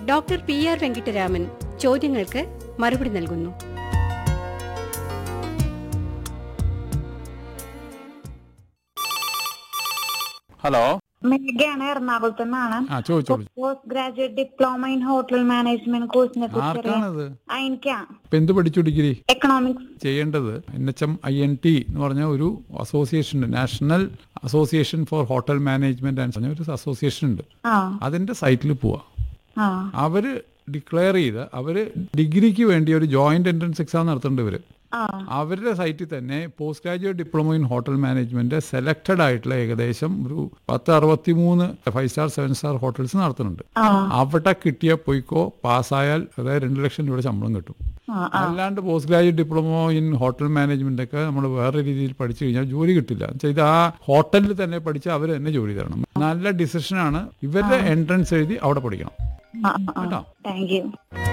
doctor P R Venkitaraman ചോദ്യങ്ങൾക്ക് മറുപടി നൽകുന്നു ഹലോ മേഘയാണ് എറണാകുളത്ത് നിന്നാണ് ആ ചോദിച്ചോളൂ post graduate diploma in hotel management കോഴ്സിനെ കുറിച്ച് അറിയാൻ ആർക്കാണത് ആ, എനിക്കാ ഇപ്പൊ എന്ത് പഠിച്ചു ഡിഗ്രി എക്കണോമിക്സ് ചെയ്യേണ്ടത് N H M I N T എന്ന് പറഞ്ഞ ഒരു അസോസിയേഷൻ ഉണ്ട് national association for hotel management and പറഞ്ഞ ഒരു അസോസിയേഷൻ ഉണ്ട് ആ അതിന്റെ സൈറ്റിൽ പോവാ ആ അവര് ഡിക്ലെയർ ചെയ്ത് അവര് ഡിഗ്രിക്ക് വേണ്ടി ഒരു ജോയിന്റ് എൻട്രൻസ് എക്സാം നടത്തുന്നുണ്ട് ഇവര് ആ അവരുടെ സൈറ്റിൽ തന്നെ post graduate diploma in hotel management selected ആയിട്ടുള്ള ഏകദേശം ഒരു പത്ത് അറുപത്തി മൂന്ന് five star seven star hotels നടത്തുന്നുണ്ട് ആ അവിടെ കിട്ടിയ പോയിക്കോ പാസ്സായാൽ അതായത് രണ്ട് ലക്ഷം രൂപയുടെ ശമ്പളം കിട്ടും ആ അല്ലാണ്ട് post graduate diploma in hotel management ഒക്കെ നമ്മൾ വേറെ രീതിയിൽ പഠിച്ചു കഴിഞ്ഞാൽ ജോലി കിട്ടില്ല എന്ന് വെച്ചാൽ ഇത് ആ ഹോട്ടലിൽ തന്നെ പഠിച്ച് അവർ തന്നെ ജോലി തരണം നല്ല ഡിസിഷനാണ് ഇവരുടെ എൻട്രൻസ് എഴുതി അവിടെ പഠിക്കണം ആ കേട്ടോ താങ്ക് യു